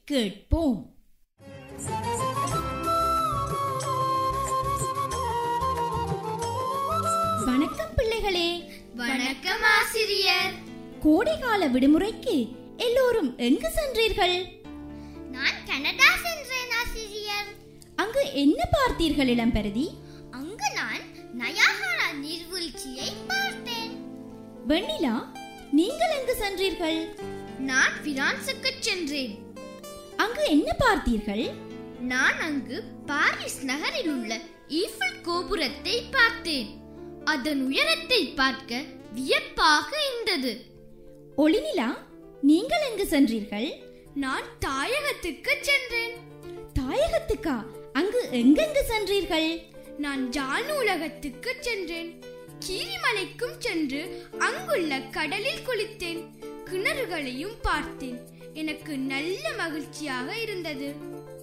கேட்போம் வணக்கம் பிள்ளைகளே வணக்கம் ஆசிரியர் கோடைகால விடுமுறைக்கு எல்லோரும் எங்கு சென்றீர்கள் நான் கனடா சென்றேன் ஆசிரியர் அங்கு என்ன பார்த்தீர்கள் இளம்பெருதி அங்கு நான் நயாகரா நீர்வீழ்ச்சியை பார்த்தேன் வெண்ணிலா நீங்கள் எங்கு சென்றீர்கள் நான் பிரான்சுக்கு சென்றேன் அங்கு என்ன பார்த்தீர்கள் நான் அங்கு பாரிஸ் நகரில் உள்ள ஈஃபில் கோபுரத்தை பார்த்தேன் அதன் உயரத்தை பார்க்க வியப்பாக இருந்தது ஒளிநிலா நீங்கள் எங்கு சென்றீர்கள் நான் தாயகத்துக்கு சென்றேன் தாயகத்துக்கா அங்கு எங்கெங்கு சென்றீர்கள் நான் ஜான் உலகத்துக்கு சென்றேன் கீரிமலைக்கும் சென்று அங்குள்ள கடலில் குளித்தேன் கிணறுகளையும் பார்த்தேன் எனக்கு நல்ல மகிழ்ச்சியாக இருந்தது